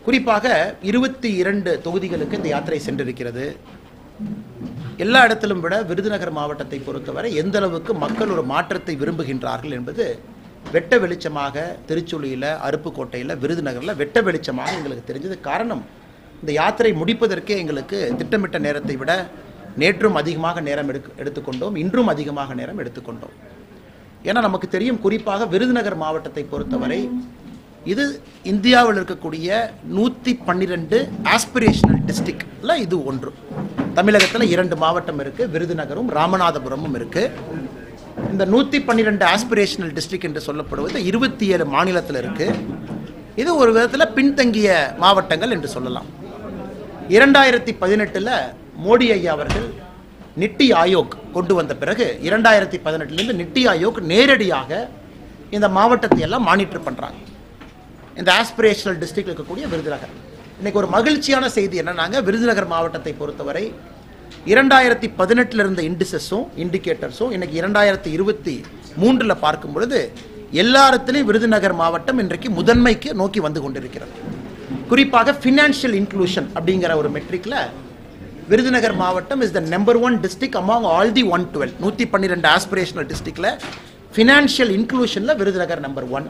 குறிப்பாக இருபத்தி இரண்டு தொகுதிகளுக்கு இந்த யாத்திரை சென்றிருக்கிறது எல்லா இடத்திலும் விட விருதுநகர் மாவட்டத்தை பொறுத்தவரை எந்த அளவுக்கு மக்கள் ஒரு மாற்றத்தை விரும்புகின்றார்கள் என்பது வெட்ட வெளிச்சமாக திருச்சுழியில் அருப்புக்கோட்டையில் விருதுநகரில் வெட்ட வெளிச்சமாக எங்களுக்கு தெரிஞ்சது காரணம் இந்த யாத்திரை முடிப்பதற்கே எங்களுக்கு திட்டமிட்ட நேரத்தை விட நேற்றும் அதிகமாக நேரம் எடுக்க எடுத்துக்கொண்டோம் இன்றும் அதிகமாக நேரம் எடுத்துக்கொண்டோம் ஏன்னா நமக்கு தெரியும் குறிப்பாக விருதுநகர் மாவட்டத்தை பொறுத்தவரை இது இந்தியாவில் இருக்கக்கூடிய நூற்றி பன்னிரெண்டு ஆஸ்பிரேஷனல் டிஸ்ட்ரிக்ட்ல இது ஒன்று தமிழகத்தில் இரண்டு மாவட்டம் இருக்கு விருதுநகரும் ராமநாதபுரமும் இருக்கு இந்த நூற்றி பன்னிரெண்டு ஆஸ்பிரேஷனல் டிஸ்ட்ரிக்ட் என்று சொல்லப்படுவது இருபத்தி ஏழு மாநிலத்தில் இருக்கு இது ஒரு விதத்தில் பின்தங்கிய மாவட்டங்கள் என்று சொல்லலாம் இரண்டாயிரத்தி பதினெட்டில் மோடி ஐயா அவர்கள் நிட்டி ஆயோக் கொண்டு வந்த பிறகு இரண்டாயிரத்தி பதினெட்டுலேருந்து நிட்டி ஆயோக் நேரடியாக இந்த மாவட்டத்தை எல்லாம் மானிட்டர் பண்ணுறாங்க இந்த ஆஸ்பிரேஷனல் டிஸ்ட்ரிக்ட் இருக்கக்கூடிய விருதுநகர் இன்னைக்கு ஒரு மகிழ்ச்சியான செய்தி என்னன்னாங்க விருதுநகர் மாவட்டத்தை பொறுத்தவரை இரண்டாயிரத்தி பதினெட்டில் இருந்த இண்டிசஸும் இண்டிகேட்டர்ஸும் இன்னைக்கு இரண்டாயிரத்தி இருபத்தி மூன்றில் பார்க்கும் பொழுது எல்லாத்திலையும் விருதுநகர் மாவட்டம் இன்றைக்கு முதன்மைக்கு நோக்கி வந்து கொண்டிருக்கிறது குறிப்பாக ஃபினான்ஷியல் இன்க்ளூஷன் அப்படிங்கிற ஒரு மெட்ரிக்ல விருதுநகர் மாவட்டம் is the number one district among all the one twelve நூற்றி பன்னிரெண்டு ஆஸ்பிரேஷனல் டிஸ்ட்ரிக்டில் ஃபினான்ஷியல் இன்க்ளூஷனில் விருதுநகர் நம்பர் ஒன்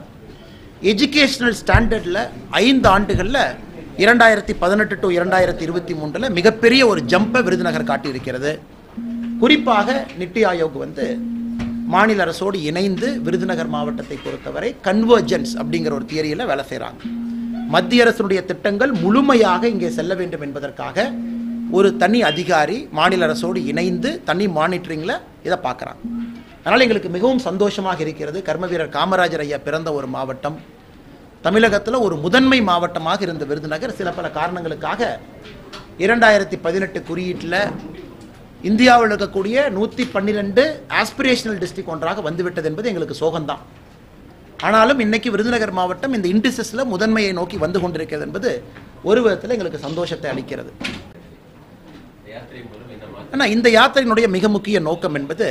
எஜுகேஷனல் ஸ்டாண்டர்டில் ஐந்து ஆண்டுகளில் இரண்டாயிரத்தி பதினெட்டு டு இரண்டாயிரத்தி இருபத்தி மூன்றில் மிகப்பெரிய ஒரு ஜம்பை விருதுநகர் காட்டியிருக்கிறது குறிப்பாக நித்தி ஆயோக் வந்து மாநில அரசோடு இணைந்து விருதுநகர் மாவட்டத்தை பொறுத்தவரை கன்வர்ஜென்ஸ் அப்படிங்கிற ஒரு தியரியில் வேலை செய்கிறாங்க மத்திய அரசினுடைய திட்டங்கள் முழுமையாக இங்கே செல்ல வேண்டும் என்பதற்காக ஒரு தனி அதிகாரி மாநில அரசோடு இணைந்து தனி மானிட்டரிங்கில் இதை பார்க்குறாங்க அதனால் எங்களுக்கு மிகவும் சந்தோஷமாக இருக்கிறது கர்ம வீரர் காமராஜர் ஐயா பிறந்த ஒரு மாவட்டம் தமிழகத்தில் ஒரு முதன்மை மாவட்டமாக இருந்த விருதுநகர் சில பல காரணங்களுக்காக இரண்டாயிரத்தி பதினெட்டு குறியீட்டில் இந்தியாவில் இருக்கக்கூடிய நூற்றி பன்னிரெண்டு ஆஸ்பிரேஷனல் டிஸ்ட்ரிக்ட் ஒன்றாக வந்துவிட்டது என்பது எங்களுக்கு சோகம்தான் ஆனாலும் இன்னைக்கு விருதுநகர் மாவட்டம் இந்த இண்டிசஸில் முதன்மையை நோக்கி வந்து கொண்டிருக்கிறது என்பது ஒரு விதத்தில் எங்களுக்கு சந்தோஷத்தை அளிக்கிறது ஆனால் இந்த யாத்திரையினுடைய மிக முக்கிய நோக்கம் என்பது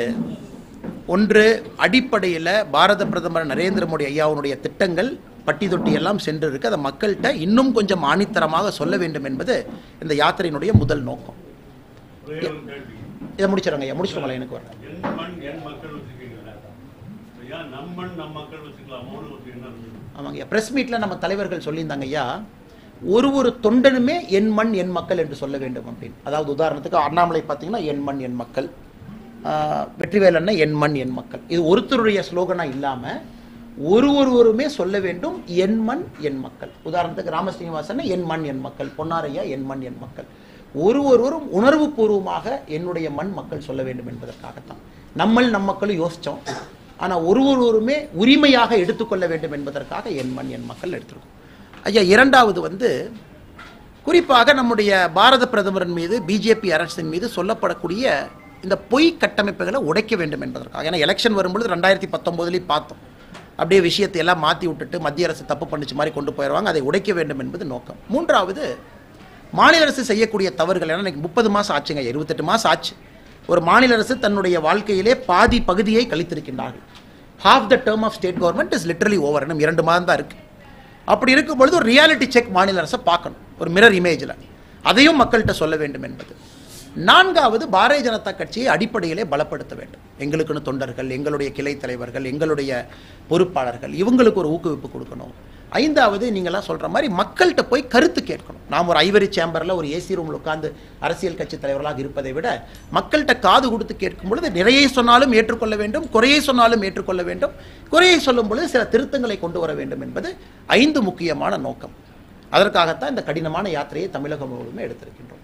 ஒன்று அடிப்படையில் பாரத பிரதமர் நரேந்திர மோடி ஐயாவுடைய திட்டங்கள் பட்டி தொட்டி எல்லாம் சென்று இருக்கு அதை மக்கள்கிட்ட இன்னும் கொஞ்சம் ஆணித்தரமாக சொல்ல வேண்டும் என்பது இந்த யாத்திரையினுடைய முதல் நோக்கம் ஒரே ஒரு கேள்வி இதை முடிச்சிடுங்க ஐயா முடிச்சிடுங்களா எனக்கு வரேன் என் மண் என் மக்கள் வச்சுக்கீங்களா ஏன் நம்ம மண் நம் மக்கள் வச்சுக்கலாமோன்னு ஒரு எண்ணம் இருந்தது. ஆமாங்க ஐயா ப்ரெஸ் மீட்டில் நம்ம தலைவர்கள் சொல்லியிருந்தாங்க ஐயா ஒரு ஒரு தொண்டனுமே என் மண் என் மக்கள் என்று சொல்ல வேண்டும் அப்படின்னு அதாவது உதாரணத்துக்கு அண்ணாமலை பார்த்தீங்கன்னா என் மண் என் மக்கள் ஆஹ், வெற்றிவேலன்னா என் மண் என் மக்கள் இது ஒருத்தருடைய ஸ்லோகனாக இல்லாமல் ஒரு ஒருவருமே சொல்ல வேண்டும் என் மண் என் மக்கள் உதாரணத்துக்கு ராமஸ்ரீனிவாசன் என் மண் என் மக்கள் பொன்னாரையா என் மண் என் மக்கள் ஒரு ஒருவரும் உணர்வு பூர்வமாக என்னுடைய மண் மக்கள் சொல்ல வேண்டும் என்பதற்காகத்தான் நம்மள் நம் மக்களும் யோசித்தோம் ஆனால் ஒரு ஒருவருமே உரிமையாக எடுத்துக்கொள்ள வேண்டும் என்பதற்காக என் மண் என் மக்கள் எடுத்திருக்கோம் ஐயா இரண்டாவது வந்து குறிப்பாக நம்முடைய பாரத பிரதமரின் மீது பிஜேபி அரசின் மீது சொல்லப்படக்கூடிய இந்த பொய் கட்டமைப்புகளை உடைக்க வேண்டும் என்பதற்காக ஏன்னா எலெக்ஷன் வரும்பொழுது ரெண்டாயிரத்தி பத்தொம்போதுலேயும் பார்த்தோம் அப்படியே விஷயத்தை எல்லாம் மாற்றி விட்டுட்டு மத்திய அரசு தப்பு பண்ணிச்சு மாதிரி கொண்டு போயிடுவாங்க அதை உடைக்க வேண்டும் என்பது நோக்கம் மூன்றாவது மாநில அரசு செய்யக்கூடிய தவறுகள் ஏன்னா இன்னைக்கு முப்பது மாதம் ஆச்சுங்க இருபத்தெட்டு மாதம் ஆச்சு ஒரு மாநில அரசு தன்னுடைய வாழ்க்கையிலே பாதி பகுதியை கழித்திருக்கின்றார்கள் half the term of state government is literally over இன்னும் இரண்டு மாதம் தான் இருக்குது அப்படி இருக்கும் பொழுது ஒரு ரியாலிட்டி செக் மாநில அரசை பார்க்கணும் ஒரு மிரர் இமேஜில் அதையும் மக்கள்கிட்ட சொல்ல வேண்டும் என்பது நான்காவது பாரதிய ஜனதா கட்சியை அடிப்படையிலே பலப்படுத்த வேண்டும் எங்களுக்குன்னு தொண்டர்கள் எங்களுடைய கிளை தலைவர்கள் எங்களுடைய பொறுப்பாளர்கள் இவங்களுக்கு ஒரு ஊக்குவிப்பு கொடுக்கணும் ஐந்தாவது நீங்களாம் சொல்ற மாதிரி மக்கள்கிட்ட போய் கருத்து கேட்கணும் நாம் ஒரு ஐவரி சேம்பரில் ஒரு ஏசி ரூமில் உட்கார்ந்து அரசியல் கட்சி தலைவர்களாக இருப்பதை விட மக்கள்கிட்ட காது கொடுத்து கேட்கும் பொழுது நிறையை சொன்னாலும் ஏற்றுக்கொள்ள வேண்டும் குறையை சொன்னாலும் ஏற்றுக்கொள்ள வேண்டும் குறையை சொல்லும் பொழுது சில திருத்தங்களை கொண்டு வர வேண்டும் என்பது ஐந்து முக்கியமான நோக்கம் அதற்காகத்தான் இந்த கடினமான யாத்திரையை தமிழகம் முழுவதுமே எடுத்திருக்கின்றோம்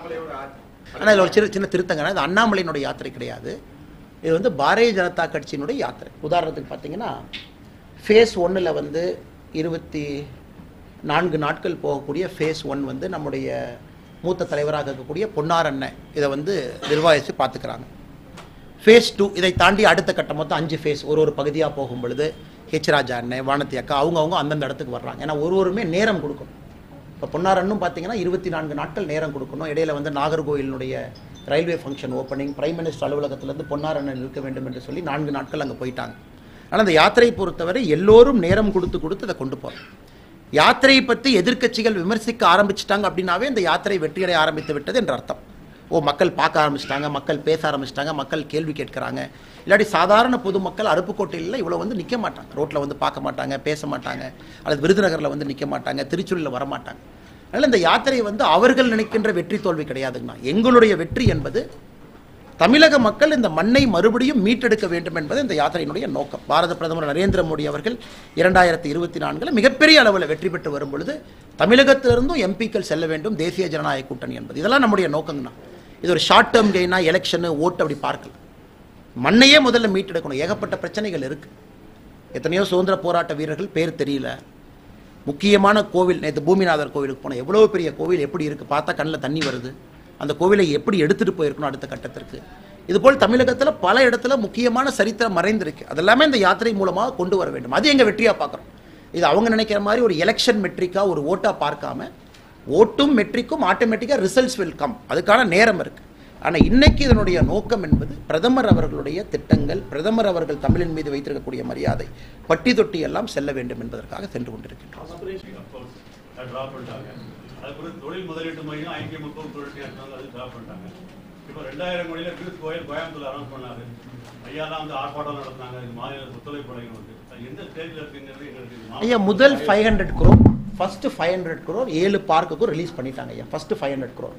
ஆனால் இதில் ஒரு சின்ன சின்ன திருத்தங்க இது அண்ணாமலையினுடைய யாத்திரை கிடையாது இது வந்து பாரதிய ஜனதா கட்சியினுடைய யாத்திரை உதாரணத்துக்கு பார்த்தீங்கன்னா ஃபேஸ் ஒன்றில் வந்து இருபத்தி நான்கு நாட்கள் போகக்கூடிய ஃபேஸ் ஒன் வந்து நம்முடைய மூத்த தலைவராக இருக்கக்கூடிய பொன்னார் அண்ணன் இதை வந்து நிர்வாகித்து பார்த்துக்கிறாங்க ஃபேஸ் டூ இதை தாண்டி அடுத்த கட்டம் மொத்தம் அஞ்சு ஃபேஸ் ஒரு ஒரு பகுதியாக போகும் பொழுது ஹெச் ராஜா அண்ணன் வானதி அக்கா அவங்கவுங்க அந்தந்த இடத்துக்கு வர்றாங்க ஏன்னா ஒரு ஒருமே நேரம் கொடுக்கணும் இப்போ பொன்னாரன்னும் பார்த்தீங்கன்னா இருபத்தி நான்கு நாட்கள் நேரம் கொடுக்கணும் இடையில வந்து நாகர்கோயிலினுடைய railway function opening prime minister அலுவலகத்திலேருந்து பொன்னாரண்ணன் இருக்க வேண்டும் என்று சொல்லி நான்கு நாட்கள் அங்கே போயிட்டாங்க ஆனால் அந்த யாத்திரை பொறுத்தவரை எல்லோரும் நேரம் கொடுத்து கொடுத்து அதை கொண்டு போகிறோம் யாத்திரையை பற்றி எதிர்க்கட்சிகள் விமர்சிக்க ஆரம்பிச்சிட்டாங்க அப்படின்னாவே இந்த யாத்திரை வெற்றியடைய ஆரம்பித்து விட்டது என்ற அர்த்தம் ஓ மக்கள் பார்க்க ஆரம்பிச்சிட்டாங்க மக்கள் பேச ஆரம்பிச்சிட்டாங்க மக்கள் கேள்வி கேட்குறாங்க இல்லாட்டி சாதாரண பொதுமக்கள் அருப்புக்கோட்டையில் இவ்வளோ வந்து நிற்க மாட்டாங்க ரோட்டில் வந்து பார்க்க மாட்டாங்க பேச மாட்டாங்க அல்லது விருதுநகரில் வந்து நிற்க மாட்டாங்க திருச்சூரில் வர மாட்டாங்க அதனால் இந்த யாத்திரை வந்து அவர்கள் நினைக்கின்ற வெற்றி தோல்வி கிடையாதுங்கண்ணா எங்களுடைய வெற்றி என்பது தமிழக மக்கள் இந்த மண்ணை மறுபடியும் மீட்டெடுக்க வேண்டும் என்பது இந்த யாத்திரையினுடைய நோக்கம் பாரத பிரதமர் நரேந்திர மோடி அவர்கள் இரண்டாயிரத்தி இருபத்தி நான்கில் மிகப்பெரிய அளவில் வெற்றி பெற்று வரும் பொழுது தமிழகத்திலிருந்தும் எம்பிக்கள் செல்ல வேண்டும் தேசிய ஜனநாயக கூட்டணி என்பது இதெல்லாம் நம்முடைய நோக்கங்கண்ணா இது ஒரு ஷார்ட் டேர்ம் கெயினா எலெக்ஷனு ஓட்டு அப்படி பார்க்கல மண்ணையே முதல்ல மீட்டெடுக்கணும் ஏகப்பட்ட பிரச்சனைகள் இருக்கு எத்தனையோ சுதந்திர போராட்ட வீரர்கள் பேர் தெரியல முக்கியமான கோவில் நேற்று பூமிநாதர் கோவிலுக்கு போனேன் எவ்வளோ பெரிய கோவில் எப்படி இருக்குது பார்த்தா கண்ணில் தண்ணி வருது அந்த கோவிலை எப்படி எடுத்துகிட்டு போயிருக்கணும் அடுத்த கட்டத்திற்கு இதுபோல் தமிழகத்தில் பல இடத்துல முக்கியமான சரித்திரம் மறைந்திருக்கு அதெல்லாமே இந்த யாத்திரை மூலமாக கொண்டு வர வேண்டும் அது எங்கள் வெற்றியாக பார்க்குறோம் இது அவங்க நினைக்கிற மாதிரி ஒரு எலெக்ஷன் மெட்ரிக்காக ஒரு ஓட்டாக பார்க்காம ஓட்டும் மெட்ரிக்கும் ஆட்டோமேட்டிக்காக ரிசல்ட்ஸ் வில் கம் அதுக்கான நேரம் இருக்குது ஆனால் இன்னைக்கு இதனுடைய நோக்கம் என்பது பிரதமர் அவர்களுடைய திட்டங்கள் பிரதமர் அவர்கள் தமிழின் மீது வைத்திருக்கக்கூடிய மரியாதை பட்டி தொட்டி எல்லாம் செல்ல வேண்டும் என்பதற்காக சென்று கொண்டிருக்கின்றோம் டிராப் பண்ணிட்டாங்க அதுக்கப்புறம் தொழில் முதலீட்டு மையம் ஐக்கிய முற்போக்கு தொழிற்சியாக இருந்தாங்க அது டிராப் பண்ணிட்டாங்க இப்போ ரெண்டாயிரம் கோடியில பியூஷ் கோயல் கோயம்புத்தூர் அனௌன்ஸ் பண்ணாரு ஐயாலாம் வந்து ஆர்ப்பாட்டம் நடத்தினாங்க இது மாநில ஒத்துழைப்பு வந்து அது எந்த ஸ்டேஜில் இருக்குங்கிறது எங்களுக்கு இது ஐயா முதல் five hundred crore first five hundred crore ஏழு பார்க்குக்கும் ரிலீஸ் பண்ணிட்டாங்க ஐயா ஃபர்ஸ்ட் ஃபைவ் ஹண்ட்ரட் குரோர்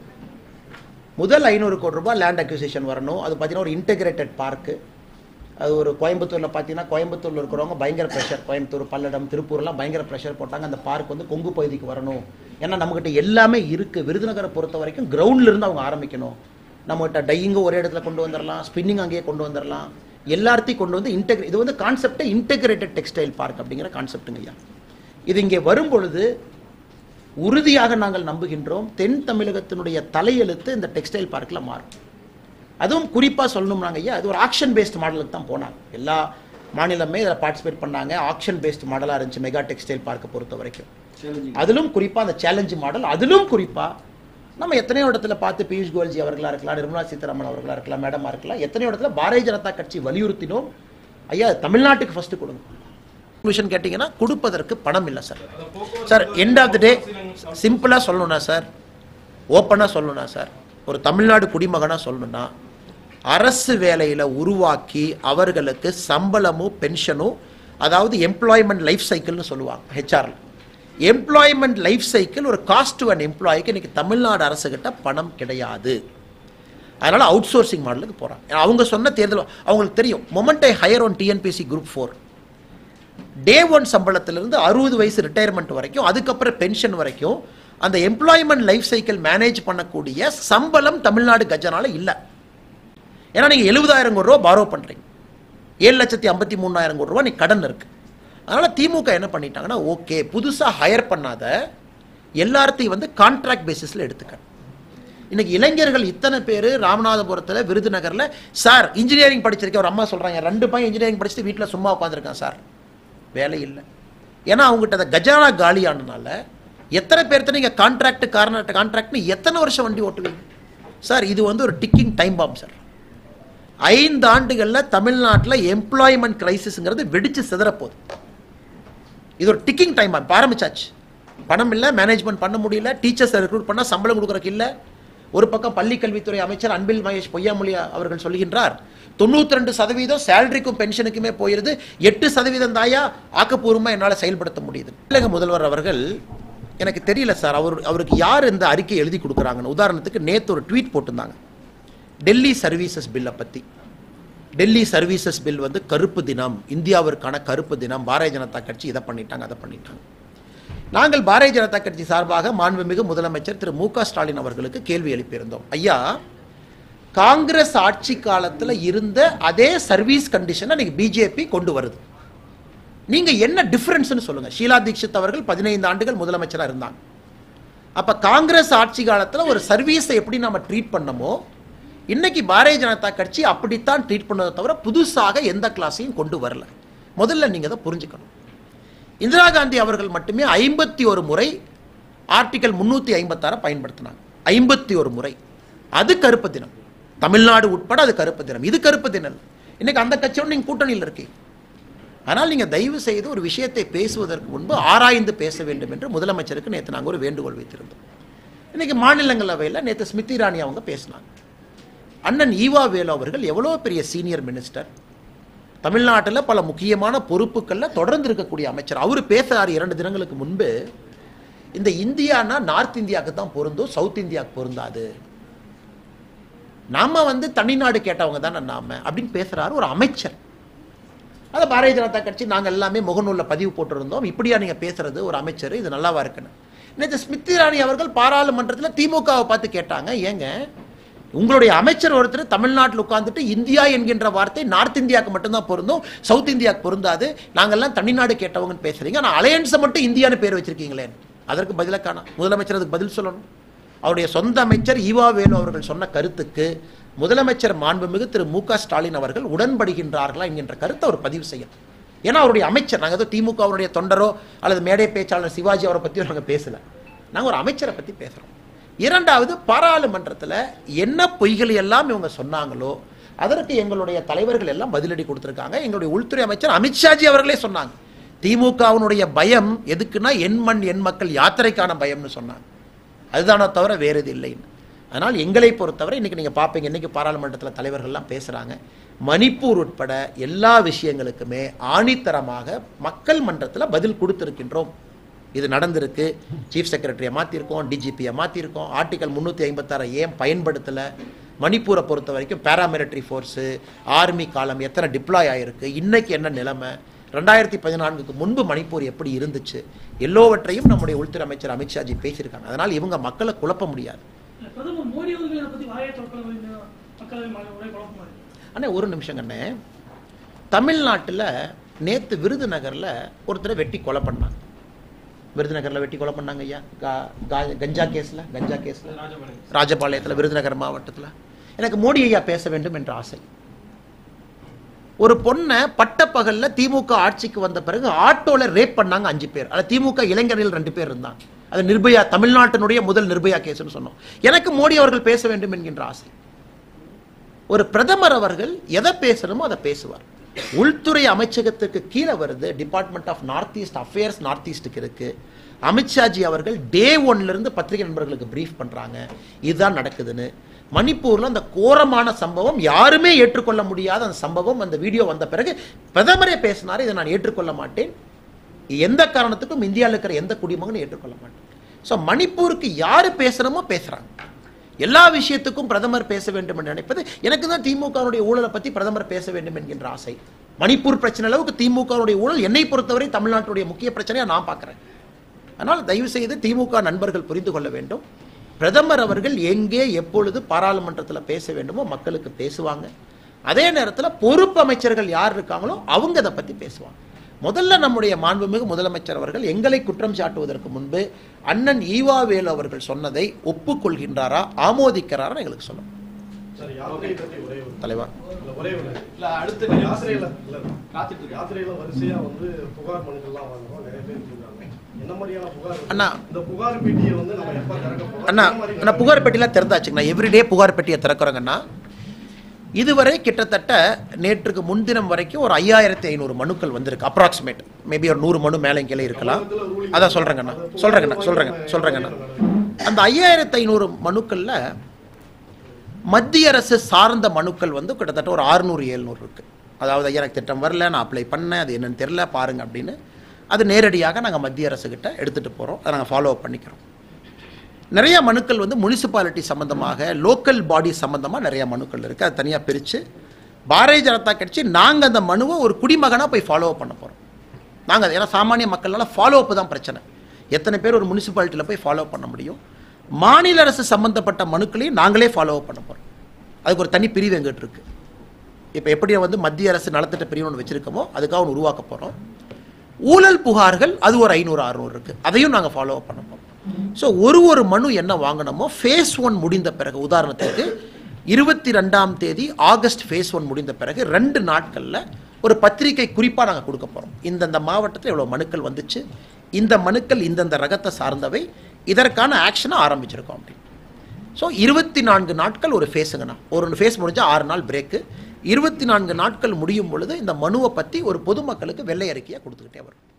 முதல் ஐநூறு கோடி ரூபாய் லேண்ட் அக்விசிஷன் வரணும் அது பார்த்தீங்கன்னா ஒரு இன்டெகிரேட்டட் பார்க்கு அது ஒரு கோயம்புத்தூரில் பார்த்தீங்கன்னா கோயம்புத்தூரில் இருக்கிறவங்க பயங்கர ப்ரெஷர் கோயம்புத்தூர் பல்லடம் திருப்பூர்லாம் பயங்கர ப்ரெஷர் போட்டாங்க அந்த பார்க் வந்து கொங்கு பகுதிக்கு வரணும் ஏன்னா நம்மகிட்ட எல்லாமே இருக்குது விருதுநகரை பொறுத்த வரைக்கும் groundல இருந்து அவங்க ஆரம்பிக்கணும் நம்மகிட்ட டையிங்கும் ஒரே இடத்துல கொண்டு வந்துடலாம் ஸ்பின்னிங் அங்கேயே கொண்டு வந்துடலாம் எல்லாத்தையும் கொண்டு வந்து இன்டெகிரே இது வந்து கான்செப்டே இன்டெகிரேட்டட் டெக்ஸ்டைல் பார்க் அப்படிங்கிற கான்செப்ட்டுங்க ஐயா இது இங்கே வரும் பொழுது உறுதியாக நாங்கள் நம்புகின்றோம் தென் தமிழகத்தினுடைய தலையெழுத்து இந்த டெக்ஸ்டைல் பார்க்கில் மாறும் அதுவும் குறிப்பாக சொல்லணும்னாங்க ஐயா அது ஒரு ஆக்ஷன் பேஸ்ட் மாடலுக்கு தான் போனாங்க எல்லா மாநிலமே இதில் பார்ட்டிசிபேட் பண்ணாங்க ஆக்ஷன் பேஸ்ட் மாடலாக இருந்துச்சு மெகா டெக்ஸ்டைல் பார்க்கை பொறுத்த வரைக்கும் அதிலும் குறிப்பாக அந்த சேலஞ்சு மாடல் அதிலும் குறிப்பாக நம்ம எத்தனையோ இடத்துல பார்த்து பியூஷ் கோயல்ஜி அவர்களாக இருக்கலாம் நிர்மலா சீதாராமன் அவர்களாக இருக்கலாம் மேடமாக இருக்கலாம் எத்தனையோ இடத்துல பாரதிய ஜனதா கட்சி வலியுறுத்தினோம் ஐயா தமிழ்நாட்டுக்கு ஃபர்ஸ்ட் கொடுங்க விஷன் கேட்டிங்கன்னா கொடுப்பதற்கு பணம் இல்லை sir sir end of the day சிம்பிளாக சொல்லணும்னா சார் ஓப்பனாக சொல்லணும்னா சார் ஒரு தமிழ்நாடு குடிமகனாக சொல்லணும்னா அரசு வேலையில் உருவாக்கி அவர்களுக்கு சம்பளமும் பென்ஷனும் அதாவது எம்ப்ளாய்மெண்ட் லைஃப் சைக்கிள்னு சொல்லுவாங்க ஹெச்ஆரில் எம்ப்ளாய்மெண்ட் லைஃப் சைக்கிள் ஒரு காஸ்ட் டு அண்ட் எம்ப்ளாய்க்கு இன்னைக்கு தமிழ்நாடு அரசுகிட்ட பணம் கிடையாது அதனால் அவுட் சோர்சிங் மாடலுக்கு போகிறாங்க அவங்க சொன்ன தேர்தல் அவங்களுக்கு தெரியும் moment I hire one TNPSC group four day one சம்பளத்திலிருந்து அறுபது வயசு ரிட்டையர்மெண்ட் வரைக்கும் அதுக்கப்புறம் பென்ஷன் வரைக்கும் அந்த எம்ப்ளாய்மெண்ட் லைஃப் சைக்கிள் மேனேஜ் பண்ணக்கூடிய சம்பளம் தமிழ்நாடு கஜனால இல்லை ஏன்னா நீங்கள் எழுபதாயிரம் கோடி ரூபா பாரோ பண்ணுறீங்க ஏழு லட்சத்தி ஐம்பத்தி மூணாயிரம் கோடி ரூபா நீ கடன் இருக்கு அதனால் திமுக என்ன பண்ணிட்டாங்கன்னா ஓகே புதுசாக ஹையர் பண்ணாத எல்லாத்தையும் வந்து கான்ட்ராக்ட் பேசிஸில் எடுத்துக்க இன்னைக்கு இளைஞர்கள் இத்தனை பேர் ராமநாதபுரத்தில் விருதுநகரில் சார் இன்ஜினியரிங் படிச்சிருக்கேன் ஒரு அம்மா சொல்கிறாங்க ரெண்டு பையன் இன்ஜினியரிங் படிச்சுட்டு வீட்டில் சும்மா உட்காந்துருக்கான் சார் வேலை இல்லை ஏன்னா அவங்ககிட்ட அந்த கஜானா காலியானனால எத்தனை பேர்த்த நீங்கள் கான்ட்ராக்ட் கார்னட் கான்ட்ராக்ட்னு எத்தனை வருஷம் வண்டி ஓட்டுவீங்க சார் இது வந்து ஒரு டிக்கிங் டைம் பாம் சார் ஐந்து ஆண்டுகளில் தமிழ்நாட்டில் எம்ப்ளாய்மெண்ட் கிரைசிஸ்ங்கிறது வெடிச்சு சிதறப்போகுது இது ஒரு டிக்கிங் டைம் பாம் ஆரம்பிச்சாச்சு பணம் இல்லை மேனேஜ்மெண்ட் பண்ண முடியல டீச்சர்ஸை ரெக்ரூட் பண்ணால் சம்பளம் கொடுக்குறக்கு இல்லை ஒரு பக்கம் பள்ளி கல்வித்துறை அமைச்சர் அன்பில் மகேஷ் பொய்யாமொழி அவர்கள் சொல்லுகின்றார் தொண்ணூத்தி ரெண்டு சதவீதம் சேலரிக்கும் பென்ஷனுக்குமே போயிருது எட்டு சதவீதம் தாயா ஆக்கப்பூர்வமா என்னால் செயல்படுத்த முடியுது தமிழக முதல்வர் அவர்கள் எனக்கு தெரியல சார் அவர் அவருக்கு யார் இந்த அறிக்கை எழுதி கொடுக்குறாங்கன்னு உதாரணத்துக்கு நேத்து ஒரு ட்வீட் போட்டிருந்தாங்க டெல்லி சர்வீசஸ் பில்லை பற்றி டெல்லி சர்வீசஸ் பில் வந்து கருப்பு தினம் இந்தியாவிற்கான கருப்பு தினம் பாரதிய ஜனதா கட்சி இதை பண்ணிட்டாங்க அதை பண்ணிட்டாங்க நாங்கள் பாரதிய ஜனதா கட்சி சார்பாக மாண்புமிகு முதலமைச்சர் திரு மு க ஸ்டாலின் அவர்களுக்கு கேள்வி எழுப்பியிருந்தோம் ஐயா காங்கிரஸ் ஆட்சி காலத்தில் இருந்த அதே சர்வீஸ் கண்டிஷனை இன்னைக்கு பிஜேபி கொண்டு வருது நீங்க என்ன டிஃபரன்ஸ்னு சொல்லுங்க ஷீலா தீட்சித் அவர்கள் பதினைந்து ஆண்டுகள் முதலமைச்சராக இருந்தாங்க அப்ப காங்கிரஸ் ஆட்சி காலத்தில் ஒரு சர்வீஸை எப்படி நாம ட்ரீட் பண்ணமோ இன்னைக்கு பாரதிய ஜனதா கட்சி அப்படித்தான் ட்ரீட் பண்ணதை தவிர புதுசாக எந்த கிளாஸையும் கொண்டு வரல முதல்ல நீங்க அதை புரிஞ்சுக்கணும் இந்திரா காந்தி அவர்கள் மட்டுமே ஐம்பத்தி ஒரு முறை ஆர்டிகல் முன்னூற்றி ஐம்பத்தாறை பயன்படுத்தினாங்க ஐம்பத்தி ஒரு முறை அது கருப்பு தினம் தமிழ்நாடு உட்பட அது கருப்பு தினம் இது கருப்பு தினம் இன்னைக்கு அந்த கட்சியோட நீங்க கூட்டணியில் இருக்கீங்க ஆனால் நீங்கள் தயவு செய்து ஒரு விஷயத்தை பேசுவதற்கு முன்பு ஆராய்ந்து பேச வேண்டும் என்று முதலமைச்சருக்கு நேற்று நாங்கள் ஒரு வேண்டுகோள் வைத்திருந்தோம் இன்னைக்கு மாநிலங்களவையில் நேற்று ஸ்மிருதி இராணி அவங்க பேசினாங்க அண்ணன் ஈவா வேலு அவர்கள் எவ்வளோ பெரிய சீனியர் மினிஸ்டர் தமிழ்நாட்டில் பல முக்கியமான பொறுப்புகளில் தொடர்ந்து இருக்கக்கூடிய அமைச்சர் அவர் பேசுறாரு இரண்டு தினங்களுக்கு முன்பு இந்த இந்தியானா நார்த் இந்தியாவுக்கு தான் பொருந்தும் சவுத் இந்தியாவுக்கு பொருந்தாது நாம வந்து தனிநாடு கேட்டவங்க தானே நாம அப்படின்னு பேசுறாரு ஒரு அமைச்சர் அதை பாரதிய ஜனதா கட்சி நாங்கள் எல்லாமே முகநூலில் பதிவு போட்டிருந்தோம் இப்படியா நீங்கள் பேசுறது ஒரு அமைச்சர் இது நல்லாவா இருக்குன்னு நேற்று ஸ்மிருதி இராணி அவர்கள் பாராளுமன்றத்தில் திமுகவை பார்த்து கேட்டாங்க ஏங்க உங்களுடைய அமைச்சர் ஒருத்தர் தமிழ்நாட்டில் உட்கார்ந்துட்டு இந்தியா என்கின்ற வார்த்தை நார்த் இந்தியாவுக்கு மட்டும்தான் பொருந்தும் சவுத் இந்தியாவுக்கு பொருந்தாது நாங்கெல்லாம் தனிநாடு கேட்டவங்கன்னு பேசுறீங்க ஆனால் அலையன்ஸை மட்டும் இந்தியான்னு பேர் வச்சிருக்கீங்களே அதற்கு பதில காணோம் முதலமைச்சர் அதுக்கு பதில் சொல்லணும் அவருடைய சொந்த அமைச்சர் ஈவா வேலு அவர்கள் சொன்ன கருத்துக்கு முதலமைச்சர் மாண்புமிகு திரு மு க ஸ்டாலின் அவர்கள் உடன்படுகின்றார்களா என்கின்ற கருத்தை அவர் பதிவு செய்யணும் ஏன்னா அவருடைய அமைச்சர் நாங்கள் ஏதோ திமுகவுடைய தொண்டரோ அல்லது மேடை பேச்சாளர் சிவாஜி அவரை பற்றியோ நாங்கள் பேசல நாங்கள் ஒரு அமைச்சரை பற்றி பேசுகிறோம் இரண்டாவது பாராளுமன்றத்தில் என்ன பொய்கள் எல்லாம் இவங்க சொன்னாங்களோ அதற்கு எங்களுடைய தலைவர்கள் எல்லாம் பதிலடி கொடுத்துருக்காங்க எங்களுடைய உள்துறை அமைச்சர் அமித்ஷாஜி அவர்களே சொன்னாங்க திமுகவினுடைய பயம் எதுக்குன்னா என் மண் என் மக்கள் யாத்திரைக்கான பயம்னு சொன்னாங்க அதுதானே தவிர வேறு இது இல்லைன்னு அதனால் எங்களை பொறுத்தவரை இன்றைக்கி நீங்கள் பார்ப்பீங்க இன்றைக்கி பாராளுமன்றத்தில் தலைவர்கள்லாம் பேசுகிறாங்க மணிப்பூர் உட்பட எல்லா விஷயங்களுக்குமே ஆணித்தரமாக மக்கள் மன்றத்தில் பதில் கொடுத்துருக்கின்றோம் இது நடந்திருக்கு சீஃப் செக்ரட்டரியை மாற்றிருக்கோம் டிஜிபியை மாற்றிருக்கோம் ஆர்டிகல் முந்நூற்றி ஐம்பத்தாறை ஏன் பயன்படுத்தலை மணிப்பூரை பொறுத்த வரைக்கும் பேராமிலிட்டரி ஃபோர்ஸு ஆர்மி காலம் எத்தனை டிப்ளாய் ஆகிருக்கு இன்னைக்கு என்ன நிலைமை ரெண்டாயிரத்தி பதினான்குக்கு முன்பு மணிப்பூர் எப்படி இருந்துச்சு எல்லோவற்றையும் நம்முடைய உள்துறை அமைச்சர் அமித்ஷாஜி பேசியிருக்காங்க அதனால் இவங்க மக்களை குழப்ப முடியாது இல்ல, பிரதமர் மோடி அவர்கள் இதை பத்தி வாயை திறக்கல மக்களவை மாநில உரை குழப்பமா இருக்கு அண்ணே ஒரு நிமிஷம் அண்ணே தமிழ்நாட்டில் நேற்று விருதுநகரில் ஒருத்தரை வெட்டி கொலை பண்ணாங்க விருதுநகரில் வெட்டி கொலை பண்ணாங்க ஐயா கா- கா- கஞ்சா கேஸில் கஞ்சா கேஸில் ராஜபாளையத்தில் விருதுநகர் மாவட்டத்தில் எனக்கு மோடி ஐயா பேச வேண்டும் என்ற ஆசை ஒரு பொண்ணை பட்டப்பகல்ல திமுக ஆட்சிக்கு வந்த பிறகு ஆட்டோல ரேப் பண்ணாங்க அஞ்சு பேர் அது திமுக இளைஞர்கள் ரெண்டு பேர் இருந்தாங்க அது நிர்பயா தமிழ்நாட்டினுடைய முதல் நிர்பயா கேஸ்னு சொன்னோம் எனக்கு மோடி அவர்கள் பேச வேண்டும் என்கின்ற ஆசை ஒரு பிரதமர் அவர்கள் எதை பேசணுமோ அதை பேசுவார் உள்துறை அமைச்சகத்துக்கு கீழே வருது department of north east affairs north ஈஸ்ட்டுக்கு இருக்கு அமித்ஷாஜி அவர்கள் டே ஒன்ல இருந்து பத்திரிகை நண்பர்களுக்கு பிரீஃப் பண்றாங்க இதுதான் நடக்குதுன்னு மணிப்பூர்ல அந்த கோரமான சம்பவம் யாருமே ஏற்றுக்கொள்ள முடியாத அந்த சம்பவம் அந்த வீடியோ வந்த பிறகு பிரதமரே பேசினாரு இதை நான் ஏற்றுக்கொள்ள மாட்டேன் எந்த காரணத்துக்கும் இந்தியாவில் இருக்கிற எந்த குடிமகனும் ஏற்றுக்கொள்ள மாட்டேன் ஸோ மணிப்பூருக்கு யார் பேசுகிறோமோ பேசுகிறாங்க எல்லா விஷயத்துக்கும் பிரதமர் பேச வேண்டும் என்று நினைப்பது எனக்கு தான் திமுகவுடைய ஊழலை பற்றி பிரதமர் பேச வேண்டும் என்கின்ற ஆசை மணிப்பூர் பிரச்சனை அளவுக்கு திமுகவுடைய ஊழல் என்னை பொறுத்தவரை தமிழ்நாட்டுடைய முக்கிய பிரச்சனையாக நான் பார்க்குறேன் அதனால் தயவு செய்து திமுக நண்பர்கள் புரிந்து கொள்ள வேண்டும் பிரதமர் அவர்கள் எங்கே எப்பொழுது பாராளுமன்றத்தில் பேச வேண்டுமோ மக்களுக்கு பேசுவாங்க அதே நேரத்தில் பொறுப்பு அமைச்சர்கள் யார் இருக்காங்களோ அவங்க அதை பற்றி பேசுவாங்க முதல்ல நம்முடைய மாண்புமிகு முதலமைச்சர் அவர்கள் எங்களை குற்றம் சாட்டுவதற்கு முன்பு அண்ணன் ஈவா வேலு அவர்கள் சொன்னதை ஒப்புக்கொள்கின்றாரா ஆமோதிக்கிறாரா எங்களுக்கு சொல்லணும் சார் யாத்திரையை பத்தி ஒரே ஒரு தலைவா இல்ல, ஒரே ஒரு இல்ல அடுத்த யாத்திரையில இல்ல காத்துட்டு இருக்கு யாத்திரையில வரிசையா வந்து புகார் மனுக்கள்லாம் வாங்குறோம் நிறைய பேர் இருக்காங்க என்ன மாதிரியான புகார் வருது? அண்ணா. இந்த புகார் பெட்டியை வந்து நம்ம எப்ப திறக்க போறோம் அண்ணா என்ன மாதிரி அண்ணா புகார் பெட்டிலாம் திறந்தாச்சுங்கண்ணா எவ்ரிடே புகார் பெட்டியை திறக்கிறோங்கண்ணா இதுவரை கிட்டத்தட்ட நேற்றுக்கு முன்தினம் வரைக்கும் ஒரு ஐயாயிரத்தி ஐநூறு மனுக்கள் வந்திருக்கு அப்ராக்சிமேட் மேபி ஒரு நூறு மனு மேலே கீழே இருக்கலாம் அதான் சொல்கிறேங்கண்ணா சொல்கிறேங்கண்ணா சொல்கிறேங்க சொல்கிறேங்கண்ணா அந்த ஐயாயிரத்தி ஐநூறு மனுக்களில் மத்திய அரசு சார்ந்த மனுக்கள் வந்து கிட்டத்தட்ட ஒரு ஆறுநூறு ஏழ்நூறு இருக்குது அதாவது ஐயா எனக்கு திட்டம் வரல நான் அப்ளை பண்ணேன் அது என்னன்னு தெரில பாருங்க அப்படின்னு அது நேரடியாக நாங்கள் மத்திய அரசுக்கிட்ட எடுத்துகிட்டு போகிறோம் அதை நாங்கள் ஃபாலோ அப் பண்ணிக்கிறோம் நிறைய மனுக்கள் வந்து முனிசிபாலிட்டி சம்பந்தமாக லோக்கல் பாடி சம்பந்தமாக நிறைய மனுக்கள் இருக்குது அது தனியாக பிரித்து பாரதிய ஜனதா கட்சி நாங்கள் அந்த மனுவை ஒரு குடிமகனாக போய் ஃபாலோ பண்ண போகிறோம் நாங்கள் ஏன்னா சாமானிய மக்கள்னால ஃபாலோ அப் தான் பிரச்சனை எத்தனை பேர் ஒரு முனிசிபாலிட்டியில் போய் ஃபாலோ பண்ண முடியும் மாநில அரசு சம்பந்தப்பட்ட மனுக்களையும் நாங்களே ஃபாலோ பண்ண போகிறோம் அதுக்கு ஒரு தனி பிரிவு எங்கிட்ட இருக்கு இப்போ எப்படி வந்து மத்திய அரசு நலத்திட்ட பிரிவு ஒன்று வச்சிருக்கோமோ அதுக்காக ஒன்று உருவாக்க போகிறோம் ஊழல் புகார்கள் அது ஒரு ஐநூறு அறுநூறு இருக்குது அதையும் நாங்கள் ஃபாலோ பண்ண போகிறோம் ஸோ ஒரு ஒரு மனு என்ன வாங்கினோமோ ஃபேஸ் ஒன் முடிந்த பிறகு உதாரணத்துக்கு இருபத்தி ரெண்டாம் தேதி ஆகஸ்ட் ஃபேஸ் ஒன் முடிந்த பிறகு ரெண்டு நாட்களில் ஒரு பத்திரிகை குறிப்பாக நாங்கள் கொடுக்க போகிறோம் இந்தந்த மாவட்டத்தில் இவ்வளோ மனுக்கள் வந்துச்சு இந்த மனுக்கள் இந்தந்த ரகத்தை சார்ந்தவை இதற்கான ஆக்ஷனை ஆரம்பிச்சிருக்கோம் அப்படின்னு ஸோ இருபத்தி நான்கு நாட்கள் ஒரு ஃபேஸுங்கண்ணா ஒரு ஃபேஸ் முடிஞ்சால் ஆறு நாள் பிரேக்கு இருபத்தி நான்கு நாட்கள் முடியும் பொழுது இந்த மனுவை பற்றி ஒரு பொதுமக்களுக்கு வெள்ளை அறிக்கையை கொடுத்துக்கிட்டே வரும்